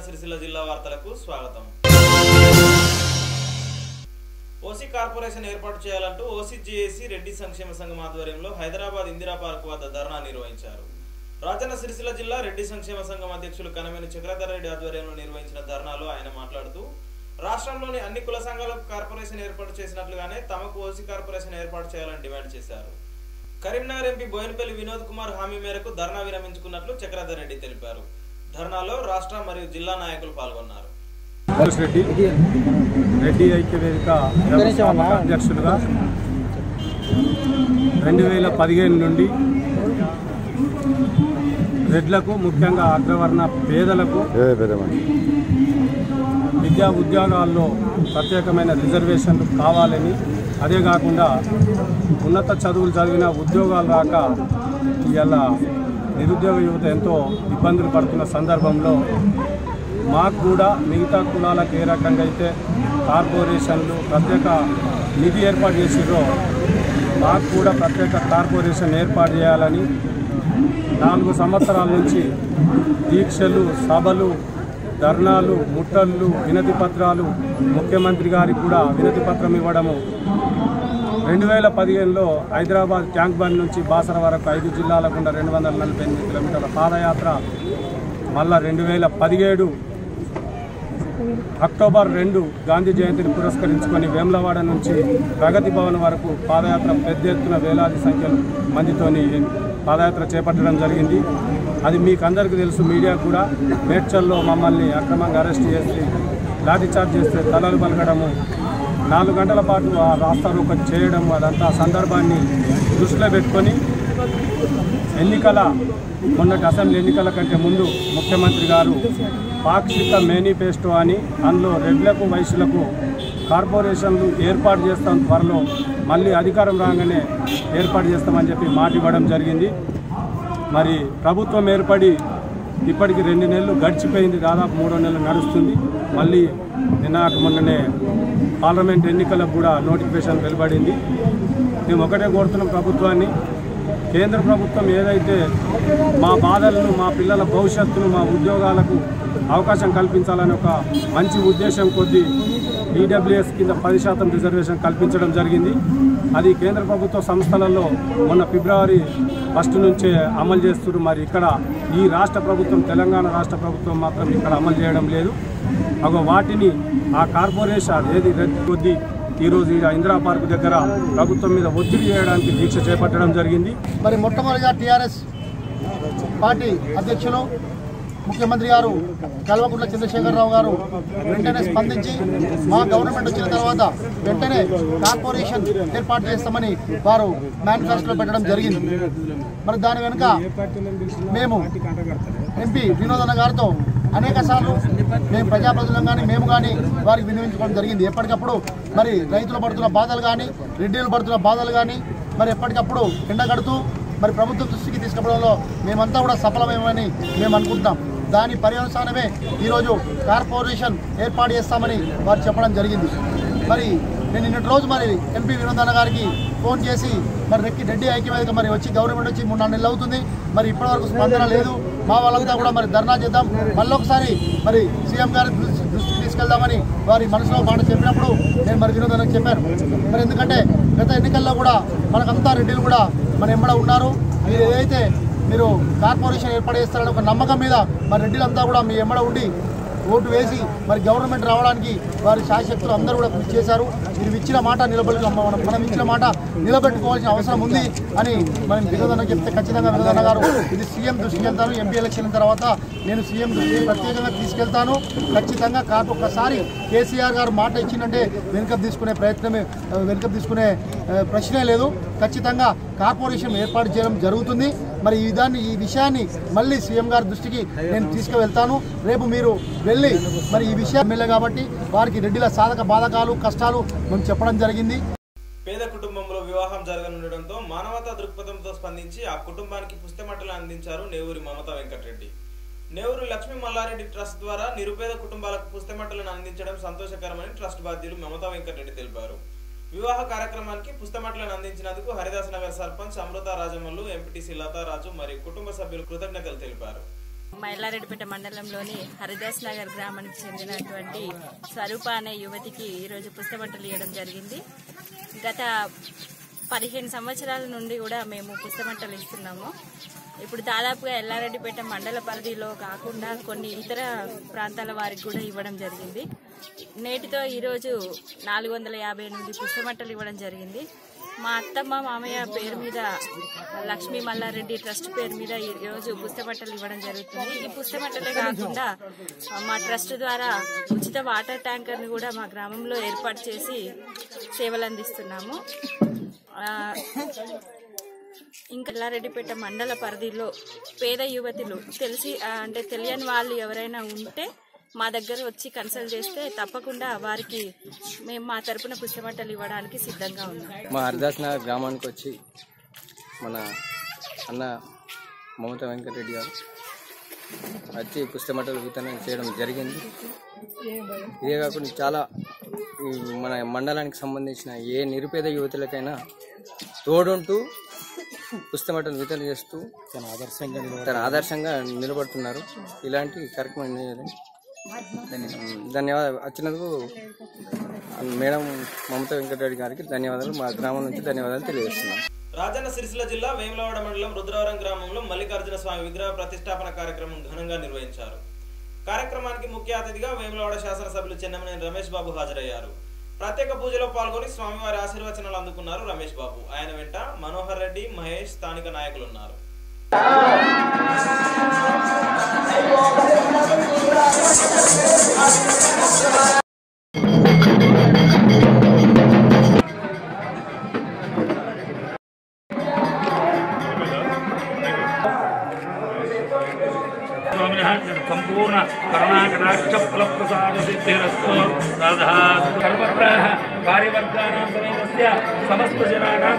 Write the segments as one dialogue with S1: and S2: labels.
S1: సిరిసిల్ల జిల్లా వార్తలకు స్వాగతం ఓసీ కార్పొరేషన్ ఏర్పాటు చేయాలంటూ ఓసీజేఏసీ రెడ్డి సంక్షేమ సంఘం ఆధ్వర్యంలో హైదరాబాద్ ఇందిరా పార్క్ వద్ద ధర్నా నిర్వహించారు రాజన్న సిరిసిల్ల జిల్లా రెడ్డి సంక్షేమ సంఘం అధ్యక్షులు కనమేని చక్రధర్ రెడ్డి ఆధ్వర్యంలో నిర్వహించిన ధర్నాలో ఆయన మాట్లాడుతూ రాష్ట్రంలోని అన్ని కుల సంఘాలకు కార్పొరేషన్ ఏర్పాటు చేసినట్లుగానే తమకు ఓసీ కార్పొరేషన్ ఏర్పాటు చేయాలని డిమాండ్ చేశారు కరీంనగర్ ఎంపీ బోయినపల్లి వినోద్ కుమార్ హామీ మేరకు ధర్నా విరమించుకున్నట్లు చక్రధర్ రెడ్డి తెలిపారు ధర్నాలో రాష్ట్ర మరియు జిల్లా నాయకులు పాల్గొన్నారు
S2: మోహన్ రెడ్డి రెడ్డి ఐక్య వేదిక వ్యవస్థాపక అధ్యక్షులుగా రెండు వేల పదిహేను నుండి రెడ్లకు ముఖ్యంగా అగ్రవర్ణ పేదలకు విద్యా ఉద్యోగాల్లో ప్రత్యేకమైన రిజర్వేషన్లు కావాలని అదే కాకుండా ఉన్నత చదువులు చదివిన ఉద్యోగాలు రాక ఇవాళ నిరుద్యోగ యువత ఎంతో ఇబ్బందులు పడుతున్న సందర్భంలో మాకు కూడా మిగతా కులాలకు ఏ రకంగా అయితే కార్పొరేషన్లు ప్రత్యేక నిధి ఏర్పాటు చేసిరో మాకు కూడా ప్రత్యేక కార్పొరేషన్ ఏర్పాటు చేయాలని నాలుగు సంవత్సరాల నుంచి దీక్షలు సభలు ధర్నాలు ముట్టళ్ళు వినతి పత్రాలు ముఖ్యమంత్రి గారికి కూడా వినతి పత్రం ఇవ్వడము రెండు వేల పదిహేనులో హైదరాబాద్ ట్యాంక్ బండ్ నుంచి బాసర వరకు ఐదు జిల్లాల గుండా రెండు వందల నలభై ఎనిమిది కిలోమీటర్ల పాదయాత్ర మళ్ళా రెండు వేల పదిహేడు అక్టోబర్ రెండు గాంధీ జయంతిని పురస్కరించుకొని వేములవాడ నుంచి ప్రగతి భవన్ వరకు పాదయాత్ర పెద్ద ఎత్తున వేలాది సంఖ్యలో మందితోని పాదయాత్ర చేపట్టడం జరిగింది అది మీకు అందరికీ తెలుసు మీడియా కూడా మేడ్చల్లో మమ్మల్ని అక్రమంగా అరెస్ట్ చేసి లాఠీచార్జ్ చేస్తే తలలు పలకడము నాలుగు గంటల పాటు ఆ రాస్తారోకం చేయడం అదంతా సందర్భాన్ని దృష్టిలో పెట్టుకొని ఎన్నికల మొన్నటి అసెంబ్లీ ఎన్నికల కంటే ముందు ముఖ్యమంత్రి గారు పాక్షిక మేనిఫెస్టో అని అందులో రెడ్లకు వైశ్యులకు కార్పొరేషన్లు ఏర్పాటు చేస్తాం త్వరలో మళ్ళీ అధికారం రాగానే ఏర్పాటు చేస్తామని చెప్పి మాట ఇవ్వడం జరిగింది మరి ప్రభుత్వం ఏర్పడి ఇప్పటికి రెండు నెలలు గడిచిపోయింది దాదాపు మూడో నెలలు నడుస్తుంది మళ్ళీ నిన్న మొన్ననే పార్లమెంట్ ఎన్నికలకు కూడా నోటిఫికేషన్ వెలువడింది మేము ఒకటే కోరుతున్నాం ప్రభుత్వాన్ని కేంద్ర ప్రభుత్వం ఏదైతే మా బాధలను మా పిల్లల భవిష్యత్తును మా ఉద్యోగాలకు అవకాశం కల్పించాలని ఒక మంచి ఉద్దేశం కొద్దీ ఈడబ్ల్యూఎస్ కింద పది శాతం రిజర్వేషన్ కల్పించడం జరిగింది అది కేంద్ర ప్రభుత్వ సంస్థలలో మొన్న ఫిబ్రవరి ఫస్ట్ నుంచే అమలు చేస్తున్నారు మరి ఇక్కడ ఈ రాష్ట్ర ప్రభుత్వం తెలంగాణ రాష్ట్ర ప్రభుత్వం మాత్రం ఇక్కడ అమలు చేయడం లేదు అగో వాటిని ఆ కార్పొరేషన్ ఏది రెడ్ కొద్దీ ఈరోజు ఈ ఇందిరా పార్క్ దగ్గర ప్రభుత్వం మీద ఒత్తిడి చేయడానికి దీక్ష చేపట్టడం జరిగింది
S3: మరి మొట్టమొదటిగా టీఆర్ఎస్ పార్టీ అధ్యక్షులు ముఖ్యమంత్రి గారు కల్వకుంట్ల చంద్రశేఖరరావు గారు వెంటనే స్పందించి మా గవర్నమెంట్ వచ్చిన తర్వాత వెంటనే కార్పొరేషన్ ఏర్పాటు చేస్తామని వారు మేనిఫెస్టోలో పెట్టడం జరిగింది మరి దాని వెనుక మేము ఎంపీ వినోదన్న గారితో అనేక సార్లు మేము ప్రజాప్రతినిధులం కానీ మేము కానీ వారికి వినియోగించుకోవడం జరిగింది ఎప్పటికప్పుడు మరి రైతులు పడుతున్న బాధలు కానీ రెడ్డిలు పడుతున్న బాధలు కానీ మరి ఎప్పటికప్పుడు ఎండగడుతూ మరి ప్రభుత్వ దృష్టికి తీసుకుపోవడంలో మేమంతా కూడా సఫలమేమని మేము అనుకుంటున్నాం దాని పర్యవసానమే ఈరోజు కార్పొరేషన్ ఏర్పాటు చేస్తామని వారు చెప్పడం జరిగింది మరి నేను నిన్నటి రోజు మరి ఎంపీ వినోదన్న గారికి ఫోన్ చేసి మరి రెక్కి రెడ్డి ఐక్యవేదిక మరి వచ్చి గవర్నమెంట్ వచ్చి మూడు నాలుగు నెలలు అవుతుంది మరి ఇప్పటివరకు స్పందన లేదు మా వాళ్ళంతా కూడా మరి ధర్నా చేద్దాం మళ్ళొకసారి మరి సీఎం గారి దృష్టి- దృష్టికి తీసుకెళ్దామని వారి మనసులో మాట చెప్పినప్పుడు నేను మరి వినోదన్నకు చెప్పాను మరి ఎందుకంటే గత ఎన్నికల్లో కూడా మనకంతా రెడ్డిలు కూడా మన ఎంబడ ఉన్నారు మీరు ఏదైతే మీరు కార్పొరేషన్ ఏర్పాటు చేస్తారని ఒక నమ్మకం మీద మరి రెడ్డిలంతా కూడా మీ ఎంబడ ఉండి ఓటు వేసి మరి గవర్నమెంట్ రావడానికి వారి శాశక్తులు అందరూ కూడా కృషి చేశారు మీరు ఇచ్చిన మాట నిలబడి మనం మనం ఇచ్చిన మాట నిలబెట్టుకోవాల్సిన అవసరం ఉంది అని మనం వినోదన్న చెప్తే ఖచ్చితంగా వినోదన్న గారు ఇది సీఎం దృష్టికి వెళ్తాను ఎంపీ ఎలక్షన్ తర్వాత నేను సీఎం దృష్టికి ప్రత్యేకంగా తీసుకెళ్తాను ఖచ్చితంగా కాపు ఒక్కసారి కేసీఆర్ గారు మాట ఇచ్చిందంటే వెనుక తీసుకునే ప్రయత్నమే వెనుక తీసుకునే ఆ, ప్రశ్నే లేదు ఖచ్చితంగా కార్పొరేషన్ ఏర్పాటు చేయడం జరుగుతుంది మరి ఈ దాన్ని ఈ విషయాన్ని మళ్ళీ సీఎం గారి దృష్టికి నేను తీసుకువెళ్తాను రేపు మీరు వెళ్ళి మరి ఈ విషయం ఎమ్మెల్యే కాబట్టి వారికి రెడ్డిల సాధక బాధకాలు కష్టాలు మేము చెప్పడం జరిగింది
S1: పేద కుటుంబంలో వివాహం జరగనుండటంతో మానవతా దృక్పథంతో స్పందించి ఆ కుటుంబానికి పుస్తమట్టలు అందించారు నేవూరి మమతా వెంకటరెడ్డి నేవూరు లక్ష్మీ మల్లారెడ్డి ట్రస్ట్ ద్వారా నిరుపేద కుటుంబాలకు పుస్తమట్టలను అందించడం సంతోషకరమని ట్రస్ట్ బాధ్యులు మమతా వెంకటరెడ్డి తెలిపారు వివాహ కార్యక్రమానికి పుస్తమట్టలను అందించినందుకు హరిదాస్ నగర్ సర్పంచ్ అమృత రాజమల్లు ఎంపీటీసీ లతారాజు మరియు కుటుంబ సభ్యులు కృతజ్ఞతలు తెలిపారు
S4: మైలారెడ్డిపేట మండలంలోని హరిదాస్ నగర్ గ్రామానికి చెందినటువంటి స్వరూప అనే యువతికి ఈరోజు పుస్తబట్టలు ఇవ్వడం జరిగింది గత పదిహేను సంవత్సరాల నుండి కూడా మేము పుస్తబట్టలు ఇస్తున్నాము ఇప్పుడు దాదాపుగా ఎల్లారెడ్డిపేట మండల పరిధిలో కాకుండా కొన్ని ఇతర ప్రాంతాల వారికి కూడా ఇవ్వడం జరిగింది నేటితో ఈరోజు నాలుగు వందల యాభై ఎనిమిది పుస్తబట్టలు ఇవ్వడం జరిగింది మా అత్తమ్మ మామయ్య పేరు మీద లక్ష్మీ మల్లారెడ్డి ట్రస్ట్ పేరు మీద ఈ రోజు పుస్తబట్టలు ఇవ్వడం జరుగుతుంది ఈ పుస్తబట్టలే కాకుండా మా ట్రస్ట్ ద్వారా ఉచిత వాటర్ ట్యాంకర్ని కూడా మా గ్రామంలో ఏర్పాటు చేసి సేవలు అందిస్తున్నాము ఆ, ఇంకా ఎల్లారెడ్డిపేట మండల పరిధిలో పేద యువతులు తెలిసి ఆ, అంటే తెలియని వాళ్ళు ఎవరైనా ఉంటే మా దగ్గర వచ్చి కన్సల్ట్ చేస్తే తప్పకుండా వారికి మేము మా తరపున పుస్తబట్టలు ఇవ్వడానికి సిద్ధంగా ఉన్నాం
S5: మా హరిదాస్ నగర్ గ్రామానికి వచ్చి మన అన్న మమతా వెంకటరెడ్డి గారు వచ్చి పుస్తమటలు వితరణ చేయడం జరిగింది ఇదే కాకుండా చాలా ఈ మన మండలానికి సంబంధించిన ఏ నిరుపేద యువతులకైనా తోడుంటూ పుస్తమటలు వితరణ చేస్తూ తన ఆదర్శంగా తన ఆదర్శంగా నిలబడుతున్నారు ఇలాంటి కార్యక్రమం చేయాలి. ధన్యవాదాలు వచ్చినందుకు మేడం మమతా వెంకటరెడ్డి గారికి ధన్యవాదాలు మా గ్రామం నుంచి ధన్యవాదాలు తెలియజేస్తున్నాం
S1: రాజన్న సిరిసిల్ల జిల్లా వేములవాడ మండలం రుద్రవరం గ్రామంలో మల్లికార్జున స్వామి విగ్రహ ప్రతిష్టాపన కార్యక్రమం ఘనంగా నిర్వహించారు కార్యక్రమానికి ముఖ్య అతిథిగా వేములవాడ శాసనసభ్యులు చెన్నమనేని రమేష్ బాబు హాజరయ్యారు ప్రత్యేక పూజలో పాల్గొని స్వామివారి ఆశీర్వచనాలు అందుకున్నారు రమేష్ బాబు ఆయన వెంట మనోహర్ రెడ్డి మహేష్ స్థానిక నాయకులు ఉన్నారు
S6: स्वामिनः सम्पूर्ण करुणाकटाक्षफलप्रसादसिद्धिरस्तु तथा सर्वत्र कार्यवर्गाणां समेतस्य समस्तजनानां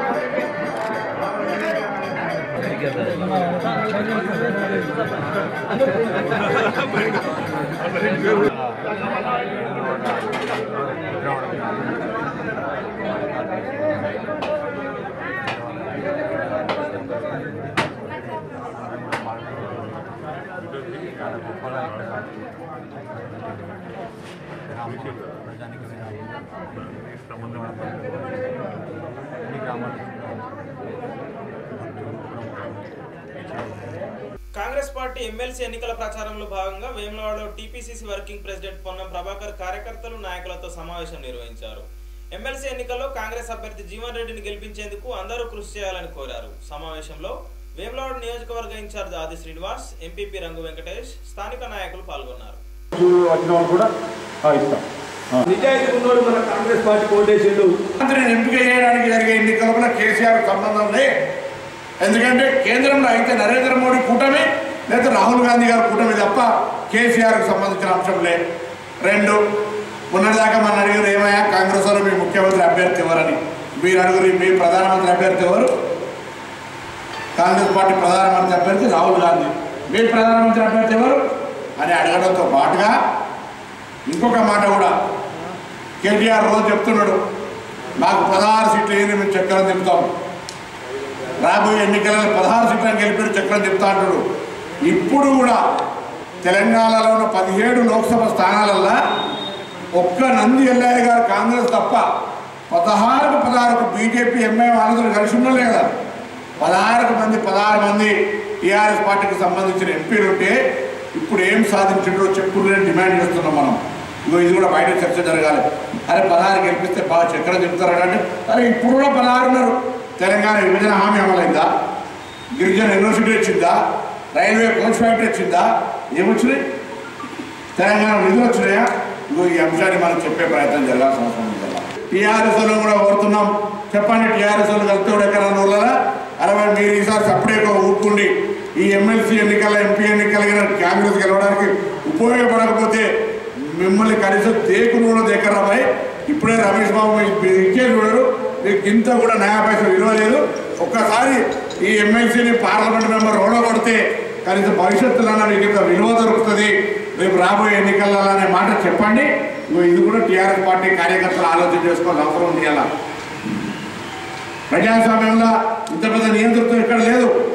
S1: కాంగ్రెస్ పార్టీ ఎమ్మెల్సీ ఎన్నికల ప్రచారంలో భాగంగా వేములవాడలో TPCC working president Ponnam Prabhakar కార్యకర్తలు నాయకులతో సమావేశం నిర్వహించారు ఎమ్మెల్సీ ఎన్నికల్లో కాంగ్రెస్ అభ్యర్థి జీవన్ రెడ్డిని గెలిపించేందుకు అందరూ కృషి చేయాలని కోరారు సమావేశంలో వేములవాడ నియోజకవర్గ ఇన్ఛార్జ్ ఆది శ్రీనివాస్ ఎంపీపీ రంగు వెంకటేష్ స్థానిక నాయకులు పాల్గొన్నారు
S7: వచ్చిన వాళ్ళు కూడా ఆ, ఇస్తాం నిజాయితీ ఉన్నోడు మన కాంగ్రెస్ పార్టీ ఓటేసిండు
S8: మంత్రిని ఎంపిక చేయడానికి జరిగే ఎన్నికల్లో కేసీఆర్ సంబంధం లే ఎందుకంటే కేంద్రంలో అయితే నరేంద్ర మోడీ కూటమి లేదా రాహుల్ గాంధీ గారి కూటమి తప్ప కేసీఆర్కి సంబంధించిన అంశం లే రెండు మొన్నటిదాకా మన అడిగారు ఏమయ్యా కాంగ్రెస్ వాళ్ళు మీ ముఖ్యమంత్రి అభ్యర్థి ఎవరని మీరు అడుగురు మీ ప్రధానమంత్రి అభ్యర్థి ఎవరు కాంగ్రెస్ పార్టీ ప్రధానమంత్రి అభ్యర్థి రాహుల్ గాంధీ మీ ప్రధానమంత్రి అభ్యర్థి ఎవరు అని అడగడంతో పాటుగా ఇంకొక మాట కూడా కేటీఆర్ రోజు చెప్తున్నాడు మాకు పదహారు సీట్లు ఏంది మేము చక్రం తిప్పుతాం రాబోయే ఎన్నికలలో పదహారు సీట్లను గెలిపి చక్రం తిప్పుతా అంటాడు ఇప్పుడు కూడా తెలంగాణలో ఉన్న పదిహేడు లోక్సభ స్థానాలల్లో ఒక్క నంది ఎల్లయ్య గారు కాంగ్రెస్ తప్ప పదహారుకు పదహారుకు బీజేపీ ఎంఐ వాళ్ళందరూ కలిసి ఉన్నా లేదా పదహారుకు మంది పదహారు మంది టీఆర్ఎస్ పార్టీకి సంబంధించిన ఎంపీలు ఉంటే ఇప్పుడు ఏం సాధించిండ్రో చెప్పుకుని డిమాండ్ చేస్తున్నాం మనం ఇగో ఇది కూడా బయట చర్చ జరగాలి అరే పదహారు గెలిపిస్తే బాగా చక్రం చెప్తారంటే అరే ఇప్పుడు కూడా పదహారు ఉన్నారు తెలంగాణ విభజన హామీ అమలైందా గిరిజన యూనివర్సిటీ వచ్చిందా రైల్వే కోచ్ ఫ్యాక్టరీ వచ్చిందా ఏమొచ్చినాయి తెలంగాణ నిధులు వచ్చినాయా ఇగో ఈ అంశాన్ని మనం చెప్పే ప్రయత్నం జరగాల్సిన అవసరం ఉంది కదా టీఆర్ఎస్ లో కూడా కోరుతున్నాం చెప్పండి టీఆర్ఎస్ వాళ్ళు కలిస్తే కూడా ఎక్కడ ఊళ్ళరా అరవై మీరు ఈసారి సపరేట్గా ఊరుకుండి ఈ ఎమ్మెల్సీ ఎన్నికల ఎంపీ ఎన్నికల కాంగ్రెస్ గెలవడానికి ఉపయోగపడకపోతే మిమ్మల్ని కనీసం తేకును కూడా దగ్గరబాయి ఇప్పుడే రమేష్ బాబు మీకు ఇచ్చే చూడరు మీకు ఇంత కూడా న్యాయ పైసలు విలువ లేదు ఒక్కసారి ఈ ఎమ్మెల్సీని పార్లమెంట్ మెంబర్ ఓడగొడితే కనీసం భవిష్యత్తులో మీకు ఇంత విలువ దొరుకుతుంది రేపు రాబోయే ఎన్నికల్లో అనే మాట చెప్పండి ఇగో ఇది కూడా టీఆర్ఎస్ పార్టీ కార్యకర్తలు ఆలోచన చేసుకోవాల్సిన అవసరం ఉంది అలా ప్రజాస్వామ్యంలో ఇంత పెద్ద నియంతృత్వం ఇక్కడ లేదు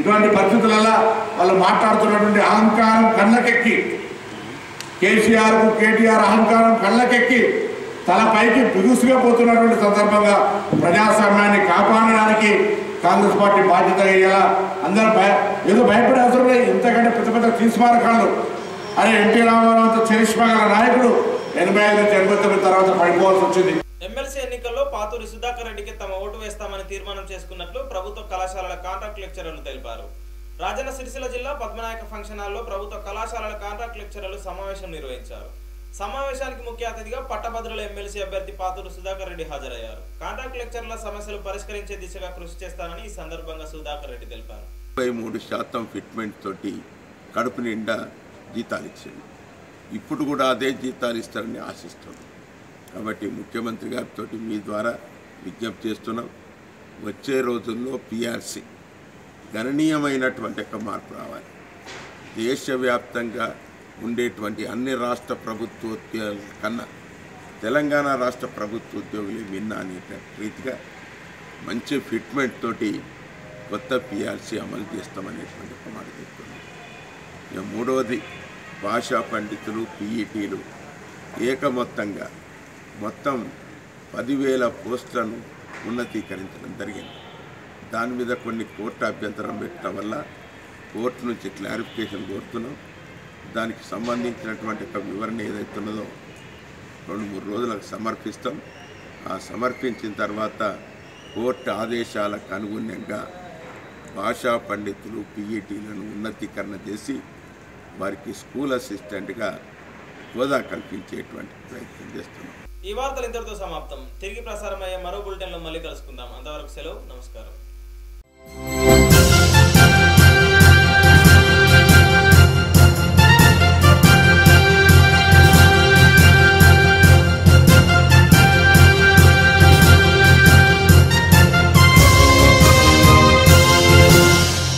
S8: ఇటువంటి పరిస్థితులలో వాళ్ళు మాట్లాడుతున్నటువంటి అహంకారం కళ్ళకెక్కి కేసీఆర్కు కేటీఆర్ అహంకారం కళ్ళకెక్కి తల పైకి బిగుసుగా పోతున్నటువంటి సందర్భంగా ప్రజాస్వామ్యాన్ని కాపాడడానికి కాంగ్రెస్ పార్టీ బాధ్యత అయ్యేలా అందరూ భయ ఏదో భయపడే అవసరం లేదు ఇంతకంటే పెద్ద పెద్ద తీర్మానకాలు అరే ఎన్టీ రామారావుతో చరిష్మా గల నాయకుడు ఎనభై ఐదు నుంచి ఎనభై తొమ్మిది తర్వాత పడిపోవాల్సి వచ్చింది
S1: ఎమ్మెల్సీ ఎన్నికల్లో పాతూరి సుధాకర్ రెడ్డికి తమ ఓటు వేస్తామని తీర్మానం చేసుకున్నట్లు ప్రభుత్వ కళాశాలల కాంట్రాక్ట్ లెక్చరర్లు తెలిపారు రాజన్న సిరిసిల్ల జిల్లా పద్మనాయక ఫంక్షన్ హాల్లో ప్రభుత్వ కళాశాలల కాంట్రాక్ట్ లెక్చరర్లు సమావేశం నిర్వహించారు సమావేశానికి ముఖ్య అతిథిగా పట్టభద్రుల ఎమ్మెల్సీ అభ్యర్థి పాతూరు సుధాకర్ రెడ్డి హాజరయ్యారు కాంట్రాక్ట్ లెక్చరర్ల సమస్యలు పరిష్కరించే దిశగా కృషి చేస్తానని ఈ సందర్భంగా సుధాకర్ రెడ్డి తెలిపారు
S9: ముప్పై మూడు శాతం ఫిట్మెంట్ తోటి కడుపు నిండా జీతాలు ఇచ్చింది ఇప్పుడు కూడా అదే జీతాలు ఇస్తారని ఆశిస్తున్నాం కాబట్టి ముఖ్యమంత్రి గారితో మీ ద్వారా విజ్ఞప్తి చేస్తున్నాం వచ్చే రోజుల్లో పిఆర్సి గణనీయమైనటువంటి ఒక మార్పు రావాలి దేశవ్యాప్తంగా ఉండేటువంటి అన్ని రాష్ట్ర ప్రభుత్వోద్యోగుల కన్నా తెలంగాణ రాష్ట్ర ప్రభుత్వ ఉద్యోగులు విన్నా అనే రీతిగా మంచి ఫిట్మెంట్ తోటి కొత్త పిఆర్సీ అమలు చేస్తామనేటువంటి ఒక మాట చెప్తున్నాం ఇక మూడవది భాషా పండితులు పీఈటీలు ఏకమొత్తంగా మొత్తం పదివేల పోస్టులను ఉన్నతీకరించడం జరిగింది దాని మీద కొన్ని కోర్టు అభ్యంతరం పెట్టడం వల్ల కోర్టు నుంచి క్లారిఫికేషన్ కోరుతున్నాం దానికి సంబంధించినటువంటి ఒక వివరణ ఏదైతే ఉన్నదో రెండు మూడు రోజులకు సమర్పిస్తాం ఆ సమర్పించిన తర్వాత కోర్టు ఆదేశాలకు అనుగుణంగా భాషా పండితులు పీఈటీలను ఉన్నతీకరణ చేసి వారికి స్కూల్ అసిస్టెంట్గా హోదా కల్పించేటువంటి ప్రయత్నం చేస్తున్నాం
S1: ఈ వార్తలు ఇంతటితో సమాప్తం తిరిగి ప్రసారమయ్యే మరో బులెటిన్లో మళ్ళీ కలుసుకుందాం అంతవరకు సెలవు నమస్కారం